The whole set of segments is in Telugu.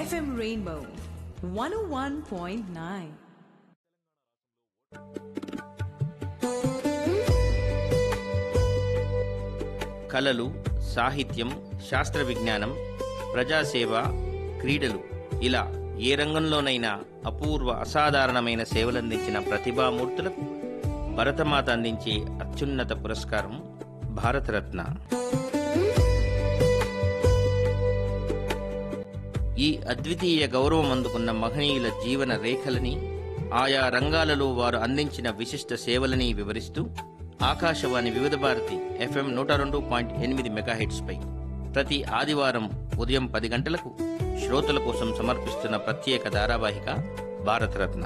FM Rainbow 101.9. కళలు సాహిత్యం శాస్త్ర విజ్ఞానం ప్రజాసేవ క్రీడలు ఇలా ఏ రంగంలోనైనా అపూర్వ అసాధారణమైన సేవలందించిన ప్రతిభామూర్తులకు భరతమాత అందించే అత్యున్నత పురస్కారం భారతరత్న ఈ అద్వితీయ గౌరవం అందుకున్న మహనీయుల జీవన రేఖలని ఆయా రంగాలలో వారు అందించిన విశిష్ట సేవలని వివరిస్తూ ఆకాశవాణి వివిధ భారతి ఎఫ్ఎం నూట రెండు పాయింట్ ఎనిమిది మెగాహెట్స్పై ప్రతి ఆదివారం ఉదయం పది గంటలకు శ్రోతల కోసం సమర్పిస్తున్న ప్రత్యేక ధారావాహిక Bharat Ratna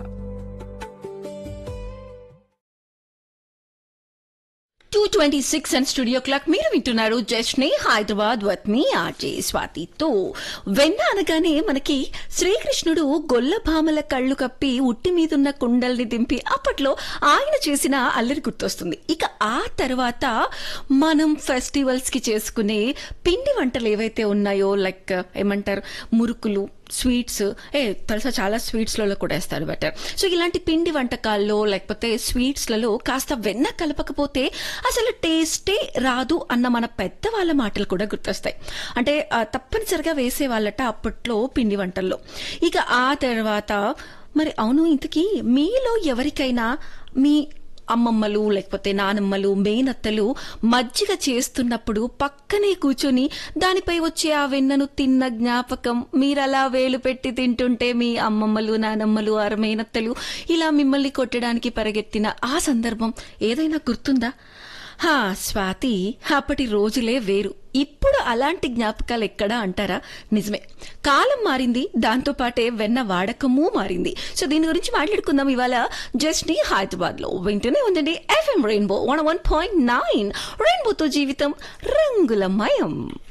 two twenty six and studio clock మీరు వింటున్నారు జస్ట్ని హైదరాబాద్ వత్ని ఆర్జే స్వాతితో వెన్న అనగానే మనకి శ్రీకృష్ణుడు గొల్లభామల కళ్ళు కప్పి ఉట్టి మీదున్న కుండల్ని దింపి అప్పట్లో ఆయన చేసిన అల్లరి గుర్తొస్తుంది ఇక ఆ తర్వాత మనం ఫెస్టివల్స్ కి చేసుకునే పిండి వంటలు ఏవైతే ఉన్నాయో లైక్ ఏమంటారు మురుకులు స్వీట్స్ ఏ తెలుసా చాలా స్వీట్స్లలో కూడా వేస్తారు బెటర్ సో ఇలాంటి పిండి వంటకాల్లో లేకపోతే స్వీట్స్లలో కాస్త వెన్న కలపకపోతే అసలు టేస్టే రాదు అన్న మన పెద్దవాళ్ళ మాటలు కూడా గుర్తొస్తాయి అంటే ఆ, తప్పనిసరిగా వేసే వాళ్ళట అప్పట్లో పిండి వంటల్లో ఇక ఆ తర్వాత మరి అవును ఇంతకీ మీలో ఎవరికైనా మీ అమ్మమ్మలు లేకపోతే నానమ్మలు మేనత్తలు మజ్జిగ చేస్తున్నప్పుడు పక్కనే కూర్చొని దానిపై వచ్చే ఆ వెన్నను తిన్న జ్ఞాపకం మీరలా వేలు పెట్టి తింటుంటే మీ అమ్మమ్మలు నానమ్మలు ఆ మేనత్తలు ఇలా మిమ్మల్ని కొట్టడానికి పరిగెత్తిన ఆ సందర్భం ఏదైనా గుర్తుందా హా స్వాతి అప్పటి రోజులే వేరు ఇప్పుడు అలాంటి జ్ఞాపకాలు ఎక్కడా అంటారా నిజమే కాలం మారింది దాంతో పాటే వెన్న వాడకము మారింది సో దీని గురించి మాట్లాడుకుందాం ఇవాళ జస్ట్ ని హైదరాబాద్ లో వింటూనే ఉండండి FM rainbow one one point nine రెయిన్బోతో జీవితం రంగులమయం